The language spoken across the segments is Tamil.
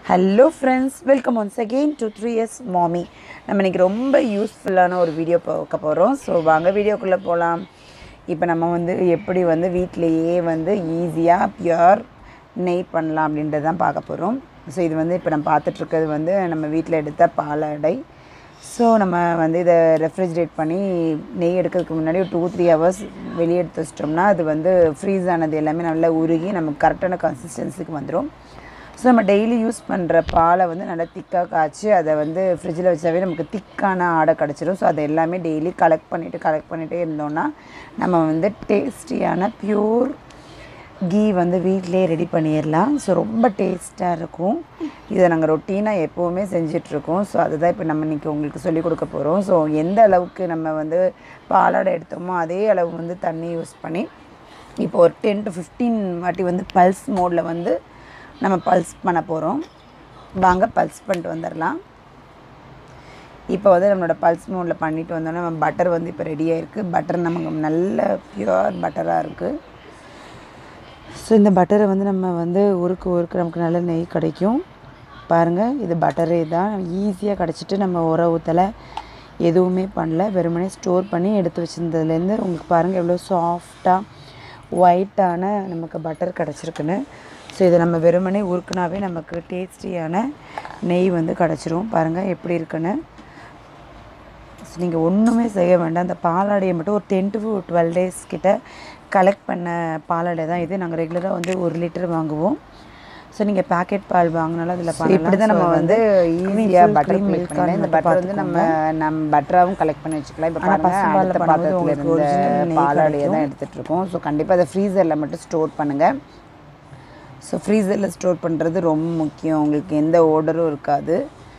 Hello friends welcome once again to three years மாமி நம்ம இன்றைக்கி ரொம்ப யூஸ்ஃபுல்லான ஒரு வீடியோ பார்க்க போகிறோம் ஸோ வாங்க வீடியோக்குள்ளே போகலாம் இப்போ நம்ம வந்து எப்படி வந்து வீட்டிலையே வந்து ஈஸியாக பியூர் நெய் பண்ணலாம் அப்படின்றது தான் பார்க்க போகிறோம் ஸோ இது வந்து இப்போ நம்ம பார்த்துட்ருக்கிறது வந்து நம்ம வீட்டில் எடுத்த பாலாடை ஸோ நம்ம வந்து இதை ரெஃப்ரிஜரேட் பண்ணி நெய் எடுக்கிறதுக்கு முன்னாடி ஒரு டூ த்ரீ ஹவர்ஸ் வெளியே எடுத்து வச்சிட்டோம்னா அது வந்து ஃப்ரீஸ் ஆனது எல்லாமே நல்லா உருகி நமக்கு கரெக்டான கன்சிஸ்டன்சிக்கு வந்துடும் ஸோ நம்ம டெய்லி யூஸ் பண்ணுற பாலை வந்து நல்லா திக்காக காய்ச்சி அதை வந்து ஃப்ரிட்ஜில் வச்சாவே நமக்கு திக்கான ஆடை கிடச்சிரும் ஸோ அதை எல்லாமே டெய்லி கலெக்ட் பண்ணிவிட்டு கலெக்ட் பண்ணிகிட்டே இருந்தோம்னா நம்ம வந்து டேஸ்டியான ப்யூர் கீ வந்து வீட்டிலே ரெடி பண்ணிடலாம் ஸோ ரொம்ப டேஸ்ட்டாக இருக்கும் இதை நாங்கள் ரொட்டீனாக எப்போவுமே செஞ்சிட்ருக்கோம் ஸோ அதுதான் இப்போ நம்ம இன்றைக்கி உங்களுக்கு சொல்லிக் கொடுக்க போகிறோம் ஸோ எந்த அளவுக்கு நம்ம வந்து பாலாடை எடுத்தோமோ அதே அளவு வந்து தண்ணி யூஸ் பண்ணி இப்போ ஒரு டென் டு ஃபிஃப்டீன் வாட்டி வந்து பல்ஸ் மோடில் வந்து நம்ம பல்ஸ் பண்ண போகிறோம் வாங்க பல்ஸ் பண்ணிட்டு வந்துடலாம் இப்போ வந்து நம்மளோட பல்ஸ் மோடில் பண்ணிட்டு வந்தோன்னா நம்ம பட்டர் வந்து இப்போ ரெடியாக இருக்குது பட்டர் நமக்கு நல்ல பியூர் பட்டராக இருக்குது ஸோ இந்த பட்டரை வந்து நம்ம வந்து உருக்கு உருக்கு நமக்கு நல்ல நெய் கிடைக்கும் பாருங்கள் இது பட்டரே தான் ஈஸியாக கிடச்சிட்டு நம்ம உர ஊற்றலை எதுவுமே பண்ணல வெறுமனே ஸ்டோர் பண்ணி எடுத்து வச்சிருந்ததுலேருந்து உங்களுக்கு பாருங்கள் எவ்வளோ சாஃப்டாக ஒயிட்டான நமக்கு பட்டர் கிடச்சிருக்குன்னு ஸோ இதை நம்ம வெறுமனே உருக்குனாவே நமக்கு டேஸ்டியான நெய் வந்து கிடச்சிரும் பாருங்கள் எப்படி இருக்குன்னு ஸோ நீங்கள் ஒன்றுமே செய்ய வேண்டாம் அந்த பாலாடையை மட்டும் ஒரு டென் டு டுவெல் டேஸ் கிட்ட கலெக்ட் பண்ண பாலாடை தான் இது நாங்கள் ரெகுலராக வந்து ஒரு லிட்டர் வாங்குவோம் ஸோ நீங்கள் பேக்கெட் பால் வாங்கினாலும் அதில் பண்ணலாம் இப்படி தான் நம்ம வந்து ஈஸியாக பட்டர் மில்க் பண்ணலாம் இந்த பட்டர் வந்து வந்து நம்ம நம்ம பட்டராகவும் கலெக்ட் பண்ணி வச்சுக்கலாம் இப்போ ஆனா பாருங்க பசும்பால்ல அடுத்த பண்ணும்போது பாத்திரத்தில் உங்களுக்கு original இருந்த நெய் பாலாடையை தான் கிடைக்கும். எடுத்துகிட்டு இருக்கோம் ஸோ கண்டிப்பாக அதை ஃப்ரீசரில் மட்டும் ஸ்டோர் பண்ணுங்கள் ஸோ ஃப்ரீசரில் ஸ்டோர் பண்ணுறது ரொம்ப முக்கியம் உங்களுக்கு எந்த ஓர்டரும் இருக்காது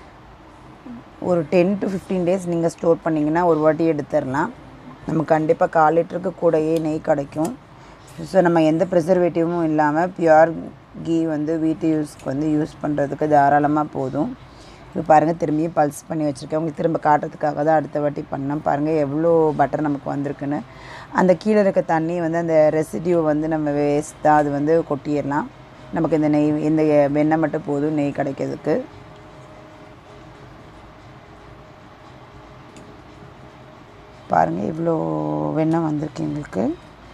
ஒரு டென் டு ஃபிஃப்டீன் டேஸ் நீங்கள் ஸ்டோர் பண்ணிங்கன்னா ஒரு வாட்டி எடுத்துடலாம் நம்ம கண்டிப்பாக கால் லிட்டருக்கு கூடயே நெய் கிடைக்கும் ஸோ நம்ம எந்த ப்ரிசர்வேட்டிவும் இல்லாமல் பியூர் கீ வந்து வீட்டு யூஸ்க்கு வந்து யூஸ் பண்ணுறதுக்கு தாராளமாக போதும் இப்போ பாருங்கள் திரும்பியும் பல்ஸ் பண்ணி வச்சுருக்கேன் உங்களுக்கு திரும்ப காட்டுறதுக்காக தான் அடுத்த வாட்டி பண்ணேன் பாருங்கள் எவ்வளோ பட்டர் நமக்கு வந்திருக்குன்னு அந்த கீழே இருக்க தண்ணி வந்து அந்த ரெசிடியூ வந்து நம்ம வேஸ்ட் தான் அது வந்து கொட்டிடலாம் நமக்கு இந்த நெய் இந்த வெண்ணெய் மட்டும் போதும் நெய் கிடைக்கிறதுக்கு பாருங்கள் இவ்வளோ வெண்ணெய் வந்திருக்கு எங்களுக்கு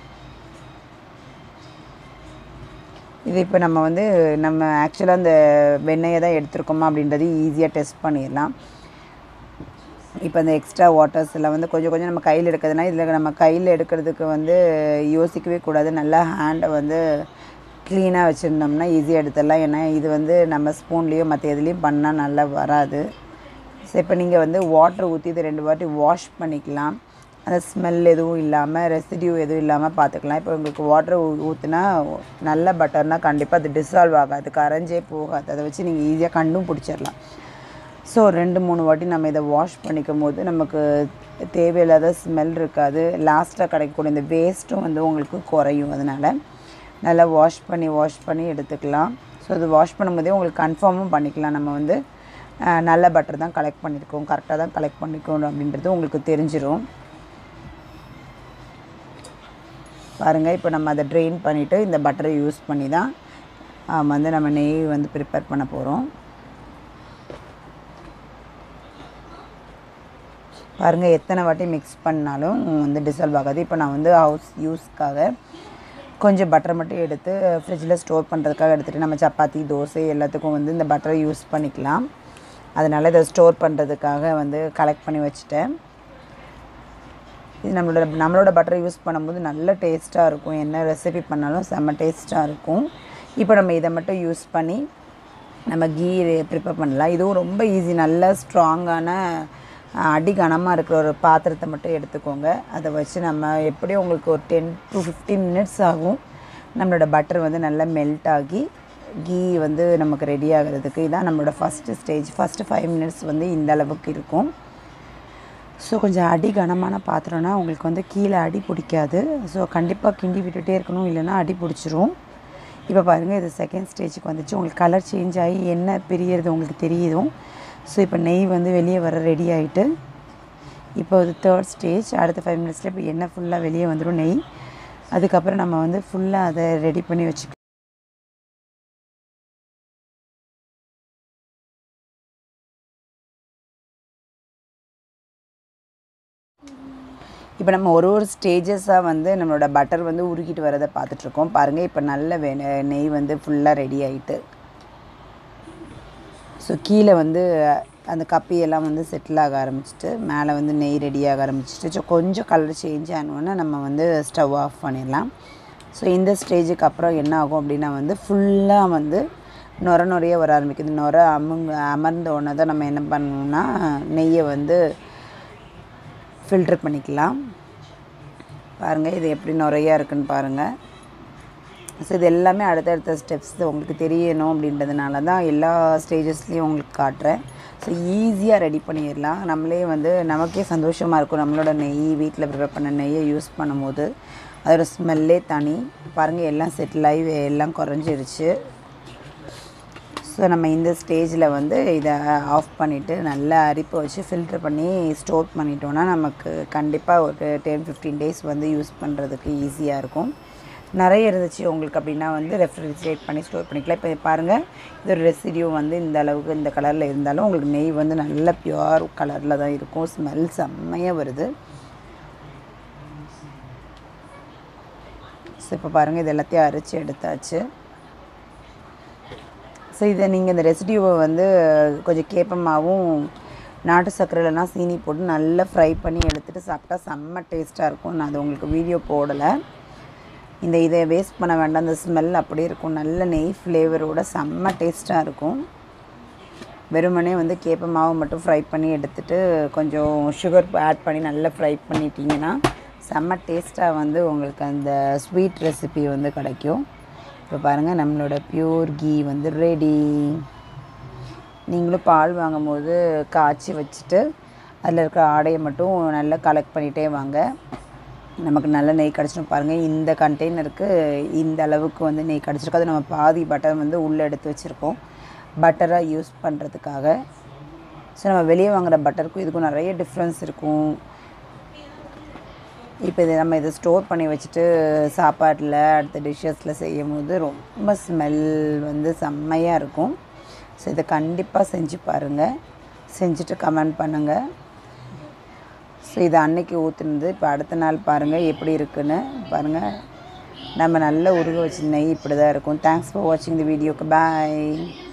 இது இப்போ நம்ம வந்து நம்ம ஆக்சுவலாக அந்த வெண்ணெயை தான் எடுத்திருக்கோமா அப்படின்றது ஈஸியாக டெஸ்ட் பண்ணிடலாம் இப்போ அந்த எக்ஸ்ட்ரா வாட்டர்ஸ் எல்லாம் வந்து கொஞ்சம் கொஞ்சம் நம்ம கையில் எடுக்கிறதுனா இதில் நம்ம கையில் எடுக்கிறதுக்கு வந்து யோசிக்கவே கூடாது நல்லா ஹேண்டை வந்து க்ளீனாக வச்சுருந்தோம்னா ஈஸியாக எடுத்துடலாம் ஏன்னா இது வந்து நம்ம ஸ்பூன்லேயோ மற்ற எதுலேயும் பண்ணால் நல்லா வராது ஸோ இப்போ நீங்கள் வந்து வாட்டர் ஊற்றி இதை ரெண்டு வாட்டி வாஷ் பண்ணிக்கலாம் அந்த ஸ்மெல் எதுவும் இல்லாமல் ரெசிடியூ எதுவும் இல்லாமல் பார்த்துக்கலாம் இப்போ உங்களுக்கு வாட்டர் ஊற்றுனா நல்ல பட்டர்னால் கண்டிப்பாக அது டிசால்வ் ஆகாது கரைஞ்சே போகாது அதை வச்சு நீங்கள் ஈஸியாக கண்டும் பிடிச்சிடலாம் ஸோ ரெண்டு மூணு வாட்டி நம்ம இதை வாஷ் பண்ணிக்கும் போது நமக்கு தேவையில்லாத ஸ்மெல் இருக்காது லாஸ்ட்டாக கிடைக்கக்கூடிய இந்த வேஸ்ட்டும் வந்து உங்களுக்கு குறையும் அதனால் நல்லா வாஷ் பண்ணி வாஷ் பண்ணி எடுத்துக்கலாம் ஸோ இது வாஷ் பண்ணும்போதே உங்களுக்கு கன்ஃபார்மும் பண்ணிக்கலாம் நம்ம வந்து அஹ், நல்ல பட்டர் தான் கலெக்ட் பண்ணியிருக்கோம் கரெக்டாக தான் கலெக்ட் பண்ணிக்கணும் அப்படின்றது உங்களுக்கு தெரிஞ்சிரும் பாருங்கள் இப்போ நம்ம அதை ட்ரெயின் பண்ணிவிட்டு இந்த பட்டரை யூஸ் பண்ணி தான் ஆம், வந்து நம்ம நெய் வந்து ப்ரிப்பேர் பண்ண போகிறோம் பாருங்கள் எத்தனை வாட்டி மிக்ஸ் பண்ணாலும் வந்து டிசால்வ் ஆகாது இப்போ நான் வந்து ஹவுஸ் யூஸ்க்காக கொஞ்சம் பட்டர் மட்டும் எடுத்து ஃப்ரிட்ஜில் ஸ்டோர் பண்ணுறதுக்காக எடுத்துகிட்டு நம்ம சப்பாத்தி தோசை எல்லாத்துக்கும் வந்து இந்த பட்டரை யூஸ் பண்ணிக்கலாம் அதனால் இதை ஸ்டோர் பண்ணுறதுக்காக வந்து கலெக்ட் பண்ணி வச்சுட்டேன் இது நம்மளோட நம்மளோட பட்டரை யூஸ் பண்ணும்போது நல்ல டேஸ்ட்டாக இருக்கும் என்ன ரெசிபி பண்ணாலும் செம்ம டேஸ்ட்டாக இருக்கும் இப்போ நம்ம இதை மட்டும் யூஸ் பண்ணி நம்ம கீ ப்ரிப்பேர் பண்ணலாம் இதுவும் ரொம்ப ஈஸி நல்ல ஸ்ட்ராங்கான அடி கனமாக இருக்கிற ஒரு பாத்திரத்தை மட்டும் எடுத்துக்கோங்க அதை வச்சு நம்ம எப்படியும் உங்களுக்கு ஒரு டென் டு ஃபிஃப்டீன் மினிட்ஸ் ஆகும் நம்மளோட பட்டர் வந்து நல்லா மெல்ட் ஆகி கீ வந்து நமக்கு ரெடி ஆகிறதுக்கு இதான் நம்மளோட first stage first five minutes வந்து இந்த அளவுக்கு இருக்கும் ஸோ கொஞ்சம் அடி கனமான பாத்திரம்னா உங்களுக்கு வந்து கீழே அடி பிடிக்காது ஸோ கண்டிப்பாக கிண்டி விட்டுட்டே இருக்கணும் இல்லைன்னா அடி பிடிச்சிரும் இப்போ பாருங்கள் இது செகண்ட் ஸ்டேஜுக்கு வந்துச்சு உங்களுக்கு கலர் சேஞ்ச் ஆகி என்ன பிரியறது உங்களுக்கு தெரியுதும் ஸோ இப்போ நெய் வந்து வெளியே வர ரெடி ஆகிட்டு இப்போ இது தேர்ட் ஸ்டேஜ் அடுத்த ஃபைவ் மினிட்ஸில் இப்போ எண்ணெய் ஃபுல்லாக வெளியே வந்துடும் நெய் அதுக்கப்புறம் நம்ம வந்து ஃபுல்லாக அதை ரெடி பண்ணி வச்சுக்கலாம் இப்போ நம்ம ஒரு ஒரு ஸ்டேஜஸாக வந்து நம்மளோட பட்டர் வந்து உருகிட்டு வரதை பார்த்துட்ருக்கோம் பாருங்கள் இப்போ நல்ல வெ நெய் வந்து ஃபுல்லாக ரெடி ஆகிட்டு ஸோ கீழே வந்து அந்த கப்பியெல்லாம் வந்து செட்டில் ஆக ஆரம்பிச்சிட்டு மேலே வந்து நெய் ரெடி ஆக ஆரம்பிச்சிட்டு ஸோ கொஞ்சம் கலர் சேஞ்ச் ஆனோன்னா நம்ம வந்து ஸ்டவ் ஆஃப் பண்ணிடலாம் ஸோ இந்த ஸ்டேஜுக்கு அப்புறம் என்ன ஆகும் அப்படின்னா வந்து ஃபுல்லாக வந்து நுர நுறைய வர ஆரம்பிக்குது நுர அமுங்க அமர்ந்த உடனே தான் நம்ம என்ன பண்ணணும்னா நெய்யை வந்து ஃபில்டர் பண்ணிக்கலாம் பாருங்கள் இது எப்படி நுறையா இருக்குன்னு பாருங்கள் ஸோ இது எல்லாமே அடுத்தடுத்த ஸ்டெப்ஸ் உங்களுக்கு தெரியணும் அப்படின்றதுனால தான் எல்லா ஸ்டேஜஸ்லேயும் உங்களுக்கு காட்டுறேன் ஸோ ஈஸியாக ரெடி பண்ணிடலாம் நம்மளே வந்து நமக்கே சந்தோஷமாக இருக்கும் நம்மளோட நெய் வீட்டில் ப்ரிப்பேர் பண்ண நெய்யை யூஸ் பண்ணும்போது அதோட ஸ்மெல்லே தனி பாருங்கள் எல்லாம் செட்டில் ஆகி எல்லாம் குறைஞ்சிருச்சு ஸோ நம்ம இந்த ஸ்டேஜில் வந்து இதை ஆஃப் பண்ணிவிட்டு நல்லா அரிப்பை வச்சு ஃபில்டர் பண்ணி ஸ்டோர் பண்ணிட்டோன்னா நமக்கு கண்டிப்பாக ஒரு டென் ஃபிஃப்டீன் டேஸ் வந்து யூஸ் பண்ணுறதுக்கு ஈஸியாக இருக்கும் நிறைய இருந்துச்சு உங்களுக்கு அப்படின்னா வந்து ரெஃப்ரிஜரேட் பண்ணி ஸ்டோர் பண்ணிக்கலாம் இப்போ பாருங்கள் இது ஒரு ரெசிடியூ வந்து இந்த அளவுக்கு இந்த கலரில் இருந்தாலும் உங்களுக்கு நெய் வந்து நல்ல பியூர் கலரில் தான் இருக்கும் ஸ்மெல் செம்மையாக வருது ஸோ இப்போ பாருங்கள் இது எல்லாத்தையும் அரைச்சி எடுத்தாச்சு ஸோ இதை நீங்கள் இந்த ரெசிடியூவை வந்து கொஞ்சம் கேப்பமாகவும் நாட்டு சர்க்கரையிலனா சீனி போட்டு நல்லா ஃப்ரை பண்ணி எடுத்துகிட்டு சாப்பிட்டா செம்ம டேஸ்ட்டாக இருக்கும் நான் அது உங்களுக்கு வீடியோ போடலை இந்த இதை வேஸ்ட் பண்ண வேண்டாம் அந்த ஸ்மெல் அப்படியே இருக்கும் நல்ல நெய் ஃப்ளேவரோட செம்ம டேஸ்ட்டாக இருக்கும் வெறுமனே வந்து கேப்ப மாவு மட்டும் ஃப்ரை பண்ணி எடுத்துட்டு கொஞ்சம் சுகர் ஆட் பண்ணி நல்லா ஃப்ரை பண்ணிட்டீங்கன்னா செம்ம டேஸ்ட்டாக வந்து உங்களுக்கு அந்த ஸ்வீட் ரெசிபி வந்து கிடைக்கும் இப்போ பாருங்கள் நம்மளோட பியூர் கீ வந்து ரெடி நீங்களும் பால் வாங்கும்போது காய்ச்சி வச்சுட்டு அதில் இருக்கிற ஆடையை மட்டும் நல்லா கலெக்ட் பண்ணிகிட்டே வாங்க நமக்கு நல்ல நெய் கிடச்சிடும் பாருங்கள் இந்த கண்டெய்னருக்கு இந்த அளவுக்கு வந்து நெய் கிடச்சிருக்கு அது நம்ம பாதி பட்டர் வந்து உள்ளே எடுத்து வச்சுருக்கோம் பட்டராக யூஸ் பண்ணுறதுக்காக ஸோ நம்ம வெளியே வாங்குகிற பட்டருக்கும் இதுக்கும் நிறைய டிஃப்ரென்ஸ் இருக்கும் இப்போ இதை நம்ம இதை ஸ்டோர் பண்ணி வச்சுட்டு சாப்பாட்டில் அடுத்த டிஷ்ஷஸில் செய்யும் போது ரொம்ப ஸ்மெல் வந்து செம்மையாக இருக்கும் ஸோ இதை கண்டிப்பாக செஞ்சு பாருங்கள் செஞ்சுட்டு கமெண்ட் பண்ணுங்கள் ஸோ இது அன்னைக்கு ஊற்றுனது இப்போ அடுத்த நாள் பாருங்கள் எப்படி இருக்குன்னு பாருங்கள் நம்ம நல்ல உருக வச்ச நெய் இப்படி தான் இருக்கும் தேங்க்ஸ் ஃபார் வாட்சிங் தி வீடியோக்கு பாய்